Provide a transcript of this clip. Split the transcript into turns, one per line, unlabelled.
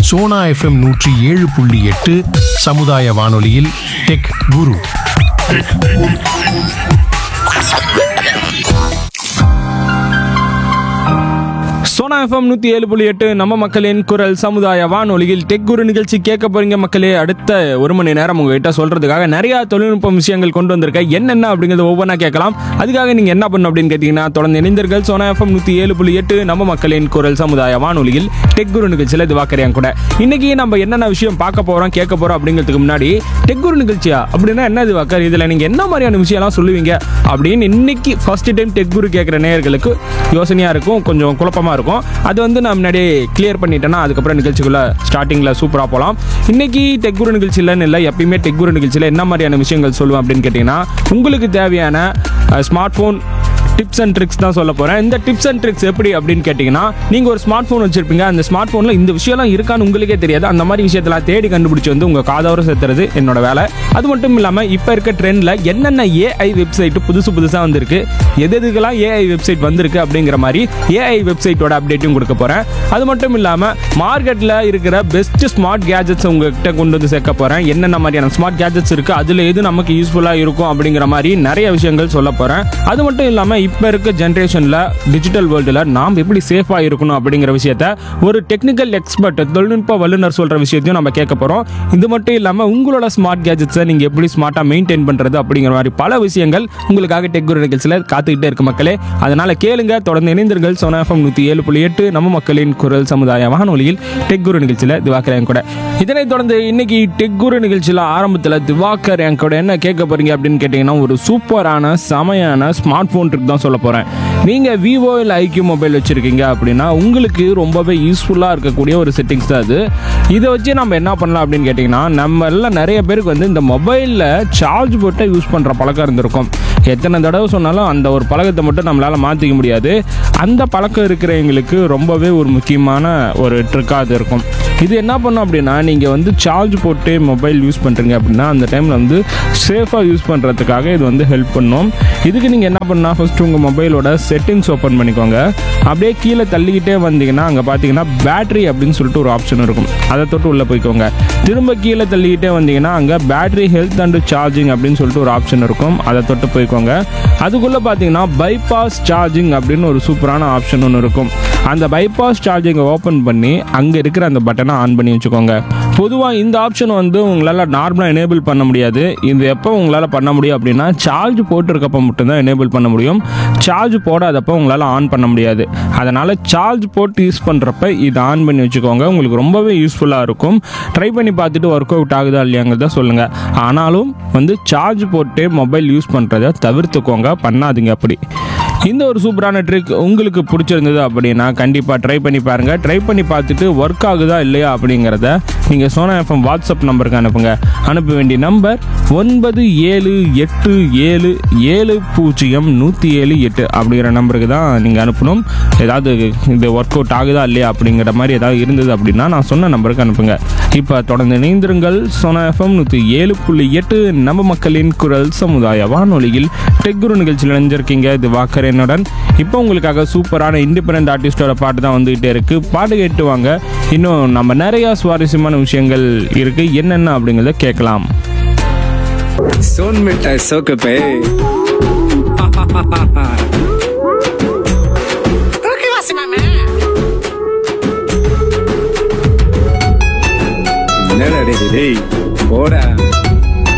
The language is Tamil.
சோனா எஃப்எம் நூற்றி ஏழு புள்ளி எட்டு சமுதாய வானொலியில் டெக் குரு
சோனா எஃப்எம் நூற்றி ஏழு புள்ளி எட்டு நம்ம மக்களின் குரல் சமுதாய வானொலியில் டெக் குரு நிகழ்ச்சி கேட்க போறீங்க மக்களே அடுத்த ஒரு மணி நேரம் உங்ககிட்ட சொல்றதுக்காக நிறைய தொழில்நுட்ப விஷயங்கள் கொண்டு வந்திருக்கேன் என்னென்ன அப்படிங்கிறது ஒவ்வொன்றா கேட்கலாம் அதுக்காக நீங்க என்ன பண்ணணும் அப்படின்னு கேட்டீங்கன்னா தொடர்ந்து இணைந்தீர்கள் சோனா எஃப்எம் நூற்றி ஏழு புள்ளி எட்டு நம்ம மக்களின் குரல் சமுதாய வானொலியில் டெக் குரு நிகழ்ச்சியில் இது வாக்கறியாங்க கூட இன்னைக்கு நம்ம என்னென்ன விஷயம் பார்க்க போறோம் கேட்க போறோம் அப்படிங்கிறதுக்கு முன்னாடி டெக் குரு நிகழ்ச்சியா அப்படின்னா என்ன இது வாக்கர் இதுல நீங்க என்ன மாதிரியான விஷயம்லாம் சொல்லுவீங்க அப்படின்னு இன்னைக்கு ஃபர்ஸ்ட் டைம் டெக் குரு கேட்குற நேயர்களுக்கு யோசனையா இருக்கும் கொஞ்சம் குழப்பமா இருக்கும் அது வந்து நான் முன்னாடியே கிளியர் பண்ணிட்டேன்னா அதுக்கப்புறம் நிகழ்ச்சிக்குள்ள ஸ்டார்டிங்ல சூப்பரா போகலாம் இன்னைக்கு டெக் குரு நிகழ்ச்சியிலன்னு இல்லை எப்பயுமே டெக் குரு நிகழ்ச்சியில் என்ன மாதிரியான விஷயங்கள் சொல்லுவேன் அப்படின்னு கேட்டிங்கன்னா உங்களுக்கு தேவையான smart phone tips and tricks தான் சொல்ல போகிறேன் இந்த டிப்ஸ் அண்ட் ட்ரிக்ஸ் எப்படி அப்படின்னு கேட்டிங்கன்னா நீங்கள் ஒரு ஸ்மார்ட் ஃபோன் வச்சிருப்பீங்க அந்த ஸ்மார்ட் ஃபோனில் இந்த விஷயம்லாம் இருக்கான்னு உங்களுக்கே தெரியாது அந்த மாதிரி விஷயத்தெல்லாம் தேடி கண்டுபிடிச்சி வந்து உங்கள் காதோர சேர்த்துறது என்னோட வேலை அது மட்டும் இல்லாமல் இப்போ இருக்க ட்ரெண்டில் என்னென்ன ஏஐ வெப்சைட் புதுசு புதுசாக வந்திருக்கு எது எதுக்கெல்லாம் ஏஐ வெப்சைட் வந்திருக்கு அப்படிங்கிற மாதிரி ஏஐ வெப்சைட்டோட அப்டேட்டும் கொடுக்க போகிறேன் அது மட்டும் இல்லாமல் மார்க்கெட்டில் இருக்கிற பெஸ்ட் ஸ்மார்ட் கேஜெட்ஸ் உங்ககிட்ட கொண்டு வந்து சேர்க்க போகிறேன் என்னென்ன மாதிரியான ஸ்மார்ட் கேஜெட்ஸ் இருக்குது அதில் எது நமக்கு யூஸ்ஃபுல்லாக இருக்கும் அப்படிங்கிற மாதிரி நிறைய விஷயங்கள் சொல்ல போகிறேன் அது மட்டும் இல்லாமல் இப்போ இருக்க ஜென்ரேஷனில் டிஜிட்டல் வேர்ல்டில் நாம் எப்படி சேஃபாக இருக்கணும் அப்படிங்கிற விஷயத்த ஒரு டெக்னிக்கல் எக்ஸ்பர்ட் தொழில்நுட்ப வல்லுநர் சொல்கிற விஷயத்தையும் நம்ம கேட்க போகிறோம் இது மட்டும் இல்லாமல் உங்களோட ஸ்மார்ட் கேஜெட்ஸை நீங்கள் எப்படி ஸ்மார்ட்டாக மெயின்டைன் பண்ணுறது அப்படிங்கிற மாதிரி பல விஷயங்கள் உங்களுக்காக டெக் குரு நிகழ்ச்சியில் காத்துக்கிட்டே இருக்கு மக்களே அதனால் கேளுங்க தொடர்ந்து இணைந்தீர்கள் சோனா எஃப்எம் நூற்றி ஏழு புள்ளி எட்டு நம்ம மக்களின் குரல் சமுதாய வானொலியில் டெக் குரு நிகழ்ச்சியில் திவாகர் என் கூட இதனைத் தொடர்ந்து இன்னைக்கு டெக் குரு நிகழ்ச்சியில் ஆரம்பத்தில் திவாகர் என் கூட என்ன கேட்க போறீங்க அப்படின்னு கேட்டிங்கன்னா ஒரு சூப்பரான செமையான ஸ்மார்ட் ஃபோன் ட்ரிக் தான் சொல்ல போகிறேன் நீங்கள் விவோ இல்லை ஐக்யூ மொபைல் வச்சுருக்கீங்க அப்படின்னா உங்களுக்கு ரொம்பவே யூஸ்ஃபுல்லாக இருக்கக்கூடிய ஒரு செட்டிங்ஸ் தான் அது இதை வச்சு நம்ம என்ன பண்ணலாம் அப்படின்னு கேட்டிங்கன்னா நம்ம எல்லாம் நிறைய பேருக்கு வந்து இந்த மொபைலில் சார்ஜ் போட்டு யூஸ் பண்ணுற பழக்கம் இருந்திருக்கும் எத்தனை தடவை சொன்னாலும் அந்த ஒரு பழக்கத்தை மட்டும் நம்மளால் மாற்றிக்க முடியாது அந்த பழக்கம் இருக்கிறவங்களுக்கு ரொம்பவே ஒரு முக்கியமான ஒரு ட்ரிக்காக அது இருக்கும் இது என்ன பண்ணும் அப்படின்னா நீங்கள் வந்து சார்ஜ் போட்டு மொபைல் யூஸ் பண்ணுறீங்க அப்படின்னா அந்த டைமில் வந்து சேஃபாக யூஸ் பண்ணுறதுக்காக இது வந்து ஹெல்ப் பண்ணும் இதுக்கு நீங்கள் என்ன பண்ணால் ஃபஸ்ட்டு உங்கள் மொபைலோட செட்டிங்ஸ் ஓப்பன் பண்ணிக்கோங்க அப்படியே கீழே தள்ளிக்கிட்டே வந்தீங்கன்னா அங்கே பார்த்தீங்கன்னா பேட்டரி அப்படின்னு சொல்லிட்டு ஒரு ஆப்ஷன் இருக்கும் அதை தொட்டு உள்ளே போய்க்கோங்க திரும்ப கீழே தள்ளிக்கிட்டே வந்தீங்கன்னா அங்கே பேட்டரி ஹெல்த் அண்ட் சார்ஜிங் அப்படின்னு சொல்லிட்டு ஒரு ஆப்ஷன் இருக்கும் அதை தொட்டு போய்க்கோங்க அதுக்குள்ளே பார்த்தீங்கன்னா பைபாஸ் சார்ஜிங் அப்படின்னு ஒரு சூப்பரான ஆப்ஷன் ஒன்று இருக்கும் அந்த பைபாஸ் சார்ஜிங்கை ஓப்பன் பண்ணி அங்கே இருக்கிற அந்த பட்டனை ஆன் பண்ணி வச்சுக்கோங்க பொதுவாக இந்த ஆப்ஷன் வந்து உங்களால் நார்மலாக எனேபிள் பண்ண முடியாது இது எப்போ உங்களால் பண்ண முடியும் அப்படின்னா சார்ஜ் போட்டிருக்கப்ப மட்டும்தான் எனேபிள் பண்ண முடியும் சார்ஜ் போடாதப்போ உங்களால் ஆன் பண்ண முடியாது அதனால் சார்ஜ் போட்டு யூஸ் பண்ணுறப்ப இதை ஆன் பண்ணி வச்சுக்கோங்க உங்களுக்கு ரொம்பவே யூஸ்ஃபுல்லாக இருக்கும் ட்ரை பண்ணி பார்த்துட்டு ஒர்க் அவுட் ஆகுதா இல்லையாங்கிறத சொல்லுங்கள் ஆனாலும் வந்து சார்ஜ் போட்டு மொபைல் யூஸ் பண்ணுறதை தவிர்த்துக்கோங்க பண்ணாதீங்க அப்படி இந்த ஒரு சூப்பரான ட்ரிக் உங்களுக்கு பிடிச்சிருந்தது அப்படின்னா கண்டிப்பாக ட்ரை பண்ணி பாருங்கள் ட்ரை பண்ணி பார்த்துட்டு ஒர்க் ஆகுதா இல்லையா அப்படிங்கிறத நீங்கள் சோனா எஃப்எம் வாட்ஸ்அப் நம்பருக்கு அனுப்புங்க அனுப்ப வேண்டிய நம்பர் ஒன்பது ஏழு எட்டு ஏழு ஏழு பூஜ்ஜியம் நூற்றி ஏழு எட்டு அப்படிங்கிற நம்பருக்கு தான் நீங்கள் அனுப்பணும் ஏதாவது இது ஒர்க் அவுட் ஆகுதா இல்லையா அப்படிங்கிற மாதிரி ஏதாவது இருந்தது அப்படின்னா நான் சொன்ன நம்பருக்கு அனுப்புங்க இப்போ தொடர்ந்து இணைந்திருங்கள் சோனா எஃப்எம் நூற்றி ஏழு புள்ளி எட்டு நம்ம மக்களின் குரல் சமுதாய வானொலியில் டெக்குரு நிகழ்ச்சியில் இணைஞ்சிருக்கீங்க இது வாக்கர் என்னுடன் இப்போ உங்களுக்காக சூப்பரான இண்டிபெண்ட் ஆர்டிஸ்டோட பாட்டு தான் வந்துகிட்டே இருக்கு பாட்டு கேட்டு வாங்க இன்னும் நம்ம நிறைய சுவாரஸ்யமான விஷயங்கள் இருக்கு என்னென்ன அப்படிங்கிறத கேட்கலாம்
सोन मिठाई सोक पे என்னடா டேய், டேய் போடா